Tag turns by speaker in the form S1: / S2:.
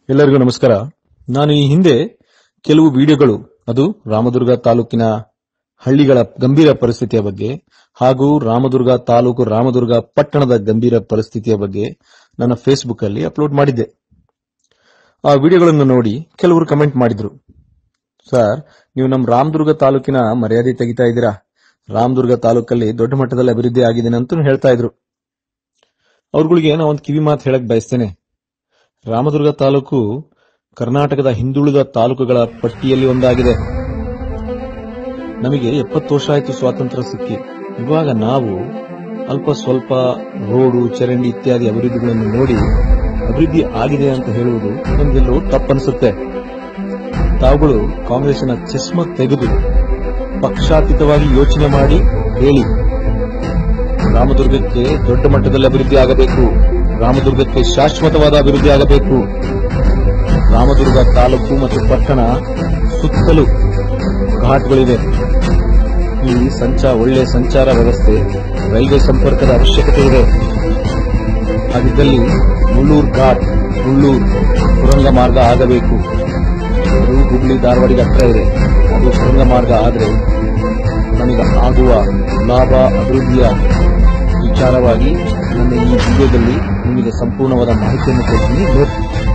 S1: ಎಲ್ಲರಿಗೂ ನಮಸ್ಕಾರ ನಾನು ಈ ಹಿಂದೆ ಕೆಲವು ವಿಡಿಯೋಗಳು ಅದು ರಾಮದುರ್ಗ ತಾಲೂಕಿನ ಹಳ್ಳಿಗಳ ಗಂಭೀರ ಪರಿಸ್ಥಿತಿಯ ಬಗ್ಗೆ ಹಾಗೂ ರಾಮದುರ್ಗ ತಾಲೂಕು ರಾಮದುರ್ಗ ಪಟ್ಟಣದ ಗಂಭೀರ ಪರಿಸ್ಥಿತಿಯ ಬಗ್ಗೆ ನನ್ನ ಫೇಸ್ಬುಕ್ ಅಲ್ಲಿ ಅಪ್ಲೋಡ್ ಮಾಡಿದ್ದೆ ಆ ವಿಡಿಯೋಗಳನ್ನು ನೋಡಿ ಕೆಲವರು ಕಮೆಂಟ್ ಮಾಡಿದ್ರು ಸರ್ ನೀವು ನಮ್ಮ ರಾಮದುರ್ಗ ತಾಲೂಕಿನ ಮರ್ಯಾದೆ ತೆಗಿತಾ ಇದ್ದೀರಾ ರಾಮದುರ್ಗ ತಾಲೂಕಲ್ಲಿ ದೊಡ್ಡ ಮಟ್ಟದಲ್ಲಿ ಅಭಿವೃದ್ಧಿ ಆಗಿದೆ ಅಂತ ಹೇಳ್ತಾ ಇದ್ರು ಅವ್ರಗಳಿಗೆ ನಾ ಒಂದು ಕಿವಿ ಮಾತು ಹೇಳಕ್ ಬಯಸ್ತೇನೆ ರಾಮದುರ್ಗ ತಾಲೂಕು ಕರ್ನಾಟಕದ ಹಿಂದುಳಿದ ತಾಲೂಕುಗಳ ಪಟ್ಟಿಯಲ್ಲಿ ಒಂದಾಗಿದೆ ನಮಗೆ ಎಪ್ಪತ್ತು ವರ್ಷ ಆಯ್ತು ಸ್ವಾತಂತ್ರ್ಯ ಸಿಕ್ಕಿ ಇವಾಗ ನಾವು ಅಲ್ಪ ಸ್ವಲ್ಪ ರೋಡು ಚರಂಡಿ ಇತ್ಯಾದಿ ಅಭಿವೃದ್ಧಿಗಳನ್ನು ನೋಡಿ ಅಭಿವೃದ್ಧಿ ಆಗಿದೆ ಅಂತ ಹೇಳುವುದು ನಮಗೆಲ್ಲರೂ ತಪ್ಪನಿಸುತ್ತೆ ತಾವುಗಳು ಕಾಂಗ್ರೆಸ್ನ ಚಸ್ಮ ತೆಗೆದು ಪಕ್ಷಾತೀತವಾಗಿ ಯೋಚನೆ ಮಾಡಿ ಹೇಳಿ ರಾಮದುರ್ಗಕ್ಕೆ ದೊಡ್ಡ ಮಟ್ಟದಲ್ಲಿ ಅಭಿವೃದ್ಧಿ ಆಗಬೇಕು ರಾಮದುರ್ಗಕ್ಕೆ ಶಾಶ್ವತವಾದ ಅಭಿವೃದ್ಧಿ ಆಗಬೇಕು ರಾಮದುರ್ಗ ತಾಲೂಕು ಮತ್ತು ಪಟ್ಟಣ ಸುತ್ತಲೂ ಘಾಟ್ಗಳಿವೆ ಇಲ್ಲಿ ಸಂಚಾರ ಒಳ್ಳೆ ಸಂಚಾರ ವ್ಯವಸ್ಥೆ ರೈಲ್ವೆ ಸಂಪರ್ಕದ ಅವಶ್ಯಕತೆ ಇದೆ ಹಾಗಿದ್ದಲ್ಲಿ ಮುಳ್ಳೂರು ಘಾಟ್ ಮುಳ್ಳೂರು ಸುರಂಗ ಮಾರ್ಗ ಆಗಬೇಕು ಅದು ಹುಬ್ಳಿ ಧಾರವಾಡಿಗೆ ಹತ್ರ ಇದೆ ಅದು ಸುರಂಗ ಮಾರ್ಗ ಆದರೆ ನಮಗೆ ಆಗುವ ಲಾಭ ಅಭಿವೃದ್ಧಿಯ ವಿಚಾರವಾಗಿ ನನ್ನ ಈ ವಿಡಿಯೋದಲ್ಲಿ ನಿಮಗೆ ಸಂಪೂರ್ಣವಾದ ಮಾಹಿತಿಯನ್ನು ಕೊಡ್ತೀನಿ ನೋಡಿ